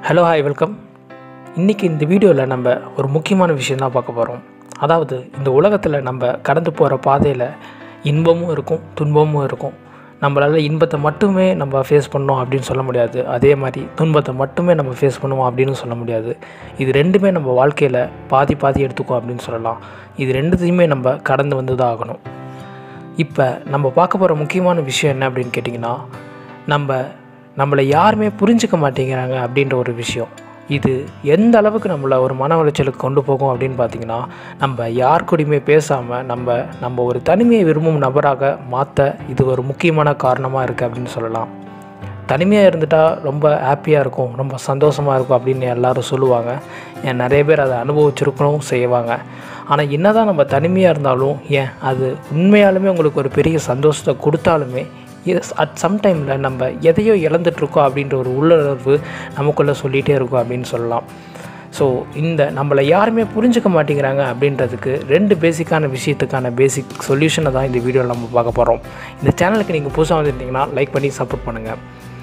hello hi welcome இன்றைக்கி இந்த வீடியோவில் நம்ம ஒரு முக்கியமான விஷயம் தான் பார்க்க போகிறோம் அதாவது இந்த உலகத்தில் நம்ம கடந்து போகிற பாதையில் இன்பமும் இருக்கும் துன்பமும் இருக்கும் நம்மளால் இன்பத்தை மட்டுமே நம்ம ஃபேஸ் பண்ணோம் அப்படின்னு சொல்ல முடியாது அதே மாதிரி துன்பத்தை மட்டுமே நம்ம ஃபேஸ் பண்ணுவோம் அப்படின்னு சொல்ல முடியாது இது ரெண்டுமே நம்ம வாழ்க்கையில் பாதி பாதி எடுத்துக்கோ அப்படின்னு சொல்லலாம் இது ரெண்டுத்தையுமே நம்ம கடந்து வந்து தான் ஆகணும் இப்போ நம்ம பார்க்க போகிற முக்கியமான விஷயம் என்ன அப்படின்னு கேட்டிங்கன்னா நம்ம நம்மளை யாருமே புரிஞ்சுக்க மாட்டேங்கிறாங்க அப்படின்ற ஒரு விஷயம் இது எந்த அளவுக்கு நம்மளை ஒரு மன உளைச்சலுக்கு கொண்டு போகும் அப்படின்னு பார்த்தீங்கன்னா நம்ம யார் கூடயுமே பேசாமல் நம்ம நம்ம ஒரு தனிமையை விரும்பும் நபராக மாற்ற இது ஒரு முக்கியமான காரணமாக இருக்குது அப்படின்னு சொல்லலாம் தனிமையாக இருந்துட்டால் ரொம்ப ஹாப்பியாக இருக்கும் ரொம்ப சந்தோஷமாக இருக்கும் அப்படின்னு எல்லாரும் சொல்லுவாங்க ஏன் நிறைய பேர் அதை அனுபவிச்சிருக்கணும் செய்வாங்க ஆனால் என்னதான் நம்ம தனிமையாக இருந்தாலும் ஏன் அது உண்மையாலுமே உங்களுக்கு ஒரு பெரிய சந்தோஷத்தை கொடுத்தாலுமே அட் சம் டைமில் நம்ம எதையோ இழந்துட்டுருக்கோம் அப்படின்ற ஒரு உள்ளுணர்வு நமக்குள்ளே சொல்லிகிட்டே இருக்கும் அப்படின்னு சொல்லலாம் ஸோ இந்த நம்மளை யாருமே புரிஞ்சுக்க மாட்டேங்கிறாங்க அப்படின்றதுக்கு ரெண்டு பேசிக்கான விஷயத்துக்கான பேசிக் சொல்யூஷனை தான் இந்த வீடியோவில் நம்ம பார்க்க போகிறோம் இந்த சேனலுக்கு நீங்கள் புதுசாக வந்துருந்தீங்கன்னா லைக் பண்ணி சப்போர்ட் பண்ணுங்கள்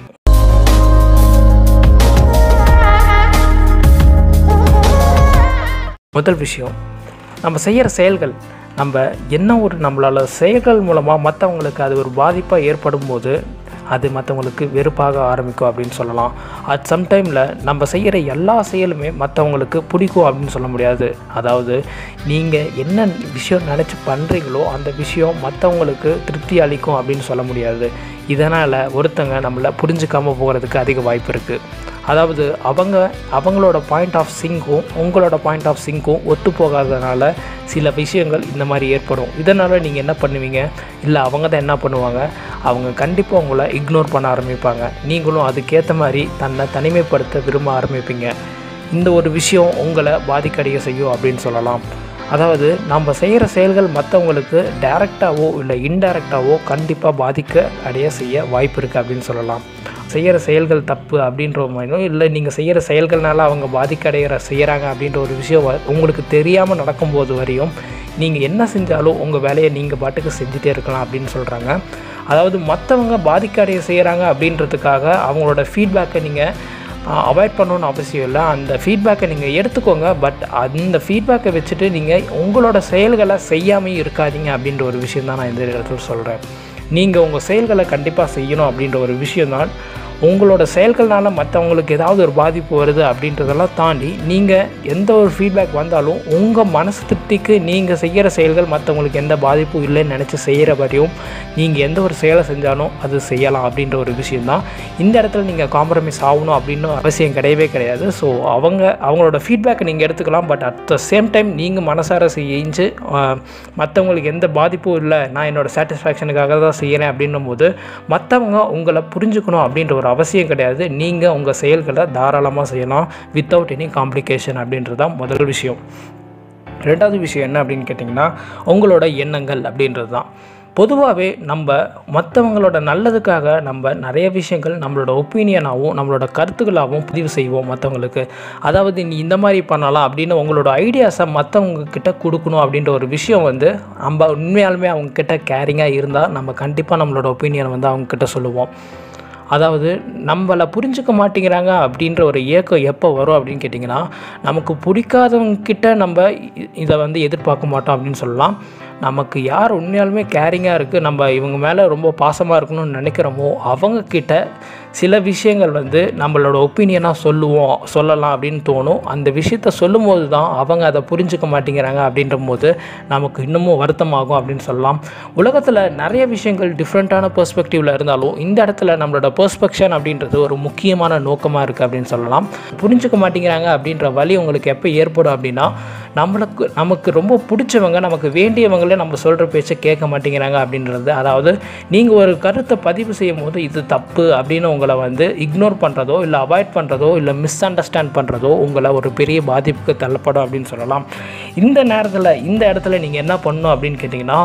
முதல் விஷயம் நம்ம செய்கிற செயல்கள் நம்ம என்ன ஒரு நம்மளால் செயல்கள் மூலமாக மற்றவங்களுக்கு அது ஒரு பாதிப்பாக ஏற்படும் போது அது மற்றவங்களுக்கு வெறுப்பாக ஆரம்பிக்கும் அப்படின்னு சொல்லலாம் அட் சம்டைமில் நம்ம செய்கிற எல்லா செயலுமே மற்றவங்களுக்கு பிடிக்கும் அப்படின்னு சொல்ல முடியாது அதாவது நீங்கள் என்ன விஷயம் நினச்சி பண்ணுறீங்களோ அந்த விஷயம் மற்றவங்களுக்கு திருப்தி அளிக்கும் அப்படின்னு சொல்ல முடியாது இதனால் ஒருத்தங்க நம்மளை புரிஞ்சுக்காமல் போகிறதுக்கு அதிக வாய்ப்பு இருக்குது அதாவது அவங்க அவங்களோட பாயிண்ட் ஆஃப் சிங்க்கும் உங்களோட பாயிண்ட் ஆஃப் சிங்க்கும் ஒத்து போகாதனால சில விஷயங்கள் இந்த மாதிரி ஏற்படும் இதனால் நீங்கள் என்ன பண்ணுவீங்க இல்லை அவங்க தான் என்ன பண்ணுவாங்க அவங்க கண்டிப்பாக உங்களை இக்னோர் பண்ண ஆரம்பிப்பாங்க நீங்களும் அதுக்கேற்ற மாதிரி தன்னை தனிமைப்படுத்த விரும்ப ஆரம்பிப்பீங்க இந்த ஒரு விஷயம் உங்களை பாதிக்கடைய செய்யும் அப்படின்னு சொல்லலாம் அதாவது நம்ம செய்கிற செயல்கள் மற்றவங்களுக்கு டைரெக்டாகவோ இல்லை இன்டைரக்டாகவோ கண்டிப்பாக பாதிக்க அடைய செய்ய வாய்ப்பு இருக்குது அப்படின்னு சொல்லலாம் செய்கிற செயல்கள் தப்பு அப்படின்ற மாதிரியும் இல்லை நீங்கள் செய்கிற செயல்கள்னால அவங்க பாதிக்கடைகிற செய்கிறாங்க அப்படின்ற ஒரு விஷயம் வ- உங்களுக்கு தெரியாமல் நடக்கும்போது வரையும் நீங்கள் என்ன செஞ்சாலும் உங்கள் வேலையை நீங்கள் பாட்டுக்கு செஞ்சுட்டே இருக்கலாம் அப்படின்னு சொல்கிறாங்க அதாவது மற்றவங்க பாதிக்கடைய செய்கிறாங்க அப்படின்றதுக்காக அவங்களோட ஃபீட்பேக்கை நீங்கள் அவாய்ட் பண்ணணும்னு அவசியம் இல்லை அந்த ஃபீட்பேக்கை நீங்கள் எடுத்துக்கோங்க பட் அந்த ஃபீட்பேக்கை வச்சுட்டு நீங்கள் உங்களோட செயல்களை செய்யாமல் இருக்காதீங்க அப்படின்ற ஒரு விஷயம் தான் நான் இந்த இடத்துல சொல்கிறேன் நீங்கள் உங்கள் செயல்களை கண்டிப்பாக செய்யணும் அப்படின்ற ஒரு விஷயம்தான் உங்களோட செயல்கள்னால மற்றவங்களுக்கு ஏதாவது ஒரு பாதிப்பு வருது அப்படின்றதெல்லாம் தாண்டி நீங்கள் எந்த ஒரு ஃபீட்பேக் வந்தாலும் உங்கள் மனசு திருப்திக்கு நீங்கள் செய்கிற செயல்கள் மற்றவங்களுக்கு எந்த பாதிப்பும் இல்லைன்னு நினச்சி செய்கிற வரையும் நீங்கள் எந்த ஒரு செயலை செஞ்சாலும் அது செய்யலாம் அப்படின்ற ஒரு விஷயந்தான் இந்த இடத்துல நீங்கள் காம்ப்ரமைஸ் ஆகணும் அப்படின்னு அவசியம் கிடையவே கிடையாது ஸோ அவங்க அவங்களோட ஃபீட்பேக்கை நீங்கள் எடுத்துக்கலாம் but at the same time நீங்கள் மனசார செஞ்சு ஆஹ், மற்றவங்களுக்கு எந்த பாதிப்பும் இல்லை நான் என்னோட சாட்டிஸ்ஃபேக்ஷனுக்காக தான் செய்கிறேன் அப்படின்னும் போது மற்றவங்க உங்களை புரிஞ்சுக்கணும் அப்படின்ற ஒரு அவசியம் கிடையாது நீங்கள் உங்கள் செயல்களை தாராளமாக செய்யலாம் வித்தவுட் எனி காம்ப்ளிகேஷன் அப்படின்றது தான் முதல் விஷயம் ரெண்டாவது விஷயம் என்ன அப்படின்னு கேட்டிங்கன்னா உங்களோட எண்ணங்கள் அப்படின்றது தான் பொதுவாகவே நம்ம மற்றவங்களோட நல்லதுக்காக நம்ம நிறைய விஷயங்கள் நம்மளோட ஒப்பீனியனாகவும் நம்மளோட கருத்துக்களாகவும் பதிவு செய்வோம் மற்றவங்களுக்கு அதாவது நீ இந்த மாதிரி பண்ணலாம் அப்படின்னு உங்களோட ஐடியாஸை மற்றவங்க கிட்ட கொடுக்கணும் அப்படின்ற ஒரு விஷயம் வந்து நம்ம உண்மையாலுமே அவங்க கிட்ட கேரிங்காக இருந்தால் நம்ம கண்டிப்பாக நம்மளோட ஒப்பீனியன் வந்து அவங்க கிட்ட சொல்லுவோம் அதாவது நம்மளை புரிஞ்சுக்க மாட்டேங்கிறாங்க அப்படின்ற ஒரு ஏக்கம் எப்போ வரும் அப்படின்னு கேட்டிங்கன்னா நமக்கு பிடிக்காதவங்க கிட்ட நம்ம இ- இதை வந்து எதிர்பார்க்க மாட்டோம் அப்படின்னு சொல்லலாம் நமக்கு யார் உண்மையாலுமே கேரிங்காக இருக்குது நம்ம இவங்க மேலே ரொம்ப பாசமாக இருக்கணும்னு நினைக்கிறோமோ அவங்க கிட்ட சில விஷயங்கள் வந்து நம்மளோட ஒப்பீனியனாக சொல்லுவோம் சொல்லலாம் அப்படின்னு தோணும் அந்த விஷயத்த சொல்லும்போது தான் அவங்க அதை புரிஞ்சுக்க மாட்டேங்கிறாங்க அப்படின்ற போது நமக்கு இன்னமும் வருத்தமாகும் அப்படின்னு சொல்லலாம் உலகத்தில் நிறைய விஷயங்கள் டிஃப்ரெண்ட்டான பெர்ஸ்பெக்டிவில் இருந்தாலும் இந்த இடத்துல நம்மளோட பெர்ஸ்பெக்ஷன் அப்படின்றது ஒரு முக்கியமான நோக்கமாக இருக்குது அப்படின்னு சொல்லலாம் புரிஞ்சுக்க மாட்டேங்கிறாங்க அப்படின்ற வழி உங்களுக்கு எப்போ ஏற்படும் அப்படின்னா நம்மளுக்கு நமக்கு ரொம்ப பிடிச்சவங்க நமக்கு வேண்டியவங்களே நம்ம சொல்கிற பேச்சை கேட்க மாட்டேங்கிறாங்க அப்படின்றது அதாவது நீங்கள் ஒரு கருத்தை பதிவு செய்யும் போது இது தப்பு அப்படின்னு உங்களை வந்து இக்னோர் பண்ணுறதோ இல்லை அவாய்ட் பண்ணுறதோ இல்லை மிஸ் அண்டர்ஸ்டாண்ட் பண்ணுறதோ உங்களை ஒரு பெரிய பாதிப்புக்கு தள்ளப்படும் அப்படின்னு சொல்லலாம் இந்த நேரத்தில் இந்த இடத்துல நீங்கள் என்ன பண்ணணும் அப்படின்னு கேட்டிங்கன்னா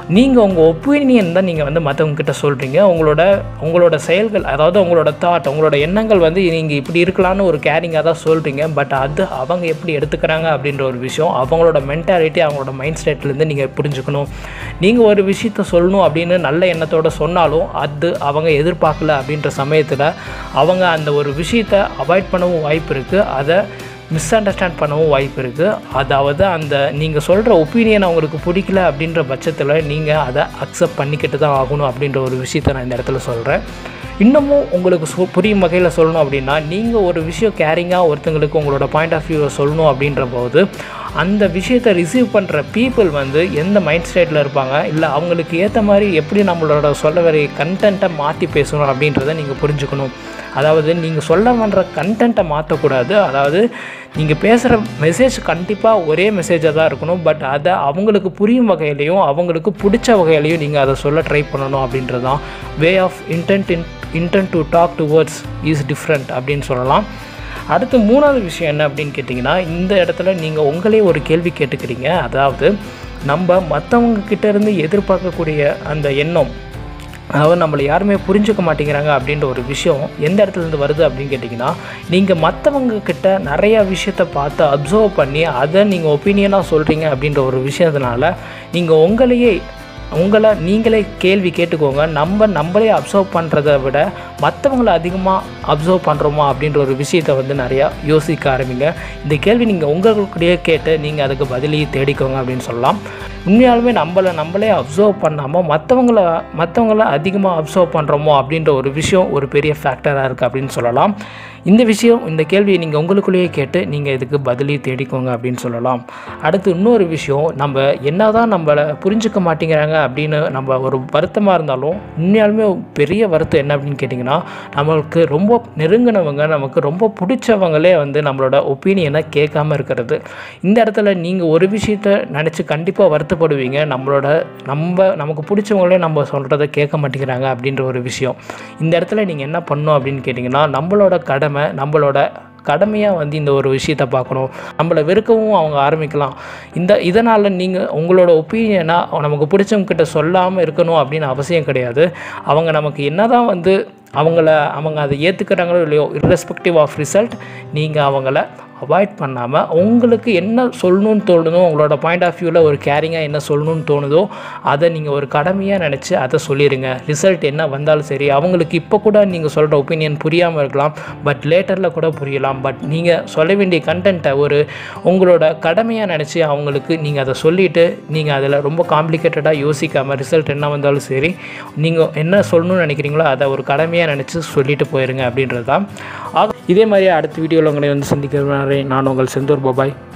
நீங்கள் உங்கள் ஒப்பீனியன் தான் நீங்கள் வந்து மற்றவங்க கிட்ட சொல்கிறீங்க உங்களோட உங்களோட செயல்கள் அதாவது உங்களோட தாட் உங்களோட எண்ணங்கள் வந்து நீங்கள் இப்படி இருக்கலாம்னு ஒரு கேரிங்காக தான் சொல்கிறீங்க பட் அது அவங்க எப்படி எடுத்துக்கிறாங்க அப்படின்ற ஒரு விஷயம் அவங்களோட மென்டாலிட்டி அவங்களோட மைண்ட் ஸ்டேட்லேருந்து நீங்கள் புரிஞ்சுக்கணும் நீங்கள் ஒரு விஷயத்த சொல்லணும் அப்படின்னு நல்ல எண்ணத்தோட சொன்னாலும் அது அவங்க எதிர்பார்க்கல அப்படின்ற சமயத்தில் அவங்க அந்த ஒரு விஷயத்தை அவாய்ட் பண்ணவும் வாய்ப்பு இருக்குது அதை மிஸ் அண்டர்ஸ்டாண்ட் பண்ணவும் வாய்ப்பு இருக்குது அதாவது அந்த நீங்கள் சொல்கிற ஒப்பீனியன் அவங்களுக்கு பிடிக்கல அப்படின்ற பட்சத்தில் நீங்கள் அதை அக்செப்ட் பண்ணிக்கிட்டு தான் ஆகணும் அப்படின்ற ஒரு விஷயத்தை நான் இந்த இடத்துல சொல்கிறேன் இன்னமும் உங்களுக்கு சொ புரியும் வகையில் சொல்லணும் அப்படின்னா நீங்கள் ஒரு விஷயம் கேரிங்காக ஒருத்தங்களுக்கு உங்களோட பாயிண்ட் ஆஃப் வியூவை சொல்லணும் அப்படின்ற போது அந்த விஷயத்தை ரிசீவ் பண்ணுற பீப்புள் வந்து எந்த மைண்ட் ஸ்டேட்டில் இருப்பாங்க இல்லை அவங்களுக்கு ஏற்ற மாதிரி எப்படி நம்மளோட சொல்ல வர கண்டென்ட்டை மாற்றி பேசணும் அப்படின்றத நீங்கள் புரிஞ்சுக்கணும் அதாவது நீங்கள் சொல்ல வர்ற கண்டென்ட்டை மாற்றக்கூடாது அதாவது நீங்கள் பேசுகிற மெசேஜ் கண்டிப்பாக ஒரே மெசேஜாக தான் இருக்கணும் பட் அதை அவங்களுக்கு புரியும் வகையிலையும் அவங்களுக்கு பிடிச்ச வகையிலையும் நீங்கள் அதை சொல்ல ட்ரை பண்ணணும் அப்படின்றது தான் way of intent in intent to talk to words is different அப்படின்னு சொல்லலாம் அடுத்து மூணாவது விஷயம் என்ன அப்படின்னு கேட்டிங்கன்னா இந்த இடத்துல நீங்கள் உங்களே ஒரு கேள்வி கேட்டுக்கிறீங்க அதாவது நம்ம மற்றவங்க கிட்டேருந்து எதிர்பார்க்கக்கூடிய அந்த எண்ணம் அதாவது நம்மளை யாருமே புரிஞ்சுக்க மாட்டேங்கிறாங்க அப்படின்ற ஒரு விஷயம் எந்த இடத்துலேருந்து வருது அப்படின்னு கேட்டிங்கன்னா நீங்கள் மற்றவங்க கிட்ட நிறையா விஷயத்த பார்த்து அப்சர்வ் பண்ணி அதை நீங்கள் ஒப்பீனியனாக சொல்கிறீங்க அப்படின்ற ஒரு விஷயத்தினால நீங்கள் உங்களையே உங்களை நீங்களே கேள்வி கேட்டுக்கோங்க நம்ம நம்மளே அப்சர்வ் பண்ணுறத விட மற்றவங்கள அதிகமாக அப்சர்வ் பண்ணுறோமா அப்படின்ற ஒரு விஷயத்தை வந்து நிறையா யோசிக்க ஆரம்பிங்க இந்த கேள்வி நீங்கள் உங்களுடைய கேட்டு நீங்கள் அதுக்கு பதிலையும் தேடிக்கோங்க அப்படின்னு சொல்லலாம் உண்மையாலுமே நம்மளை நம்மளே அப்சர்வ் பண்ணாமல் மற்றவங்கள மற்றவங்கள அதிகமாக அப்சர்வ் பண்ணுறோமோ அப்படின்ற ஒரு விஷயம் ஒரு பெரிய ஃபேக்டராக இருக்குது அப்படின்னு சொல்லலாம் இந்த விஷயம் இந்த கேள்வியை நீங்கள் உங்களுக்குள்ளேயே கேட்டு நீங்கள் இதுக்கு பதிலையும் தேடிக்கோங்க அப்படின்னு சொல்லலாம் அடுத்து இன்னொரு விஷயம் நம்ம என்ன தான் நம்மளை புரிஞ்சுக்க மாட்டேங்கிறாங்க அப்படின்னு நம்ம ஒரு வருத்தமாக இருந்தாலும் உண்மையாலுமே பெரிய வருத்தம் என்ன அப்படின்னு கேட்டிங்கன்னா நம்மளுக்கு ரொம்ப நெருங்கினவங்க நமக்கு ரொம்ப பிடிச்சவங்களே வந்து நம்மளோட ஒப்பீனியனை கேட்காம இருக்கிறது இந்த இடத்துல நீங்கள் ஒரு விஷயத்த நினச்சி கண்டிப்பாக வருத்தப்படுவீங்க நம்மளோட நம்ம நமக்கு பிடிச்சவங்களே நம்ம சொல்கிறத கேட்க மாட்டேங்கிறாங்க அப்படின்ற ஒரு விஷயம் இந்த இடத்துல நீங்கள் என்ன பண்ணணும் அப்படின்னு கேட்டிங்கன்னா நம்மளோட கடமை நம்மளோட கடமையாக வந்து இந்த ஒரு விஷயத்தை பார்க்கணும் நம்மளை வெறுக்கவும் அவங்க ஆரம்பிக்கலாம் இந்த இதனால் நீங்கள் உங்களோட ஒப்பீனியனாக நமக்கு பிடிச்சவங்க கிட்ட சொல்லாமல் இருக்கணும் அப்படின்னு அவசியம் கிடையாது அவங்க நமக்கு என்ன தான் வந்து அவங்கள அவங்க அதை ஏற்றுக்கிறாங்களோ இல்லையோ irrespective ஆஃப் ரிசல்ட் நீங்கள் அவங்கள அவாய்ட் பண்ணாமல் உங்களுக்கு என்ன சொல்லணும்னு தோணுதோ உங்களோட பாயிண்ட் ஆஃப் வியூவில் ஒரு கேரிங்காக என்ன சொல்லணும்னு தோணுதோ அதை நீங்கள் ஒரு கடமையாக நினச்சி அதை சொல்லிடுங்க ரிசல்ட் என்ன வந்தாலும் சரி அவங்களுக்கு இப்போ கூட நீங்கள் சொல்கிற ஒப்பீனியன் புரியாமல் இருக்கலாம் பட் லேட்டரில் கூட புரியலாம் பட் நீங்கள் சொல்ல வேண்டிய கண்டென்ட்டை ஒரு உங்களோட கடமையாக நினச்சி அவங்களுக்கு நீங்கள் அதை சொல்லிவிட்டு நீங்கள் அதில் ரொம்ப காம்ப்ளிகேட்டடாக யோசிக்காமல் ரிசல்ட் என்ன வந்தாலும் சரி நீங்கள் என்ன சொல்லணும்னு நினைக்கிறீங்களோ அதை ஒரு கடமையாக நினச்சி சொல்லிட்டு போயிருங்க அப்படின்றது தான் ஆக இதே மாதிரி அடுத்த வீடியோவில் உங்களை வந்து சந்திக்கிறேன் நான் உங்கள் செந்தூர் பாபாய்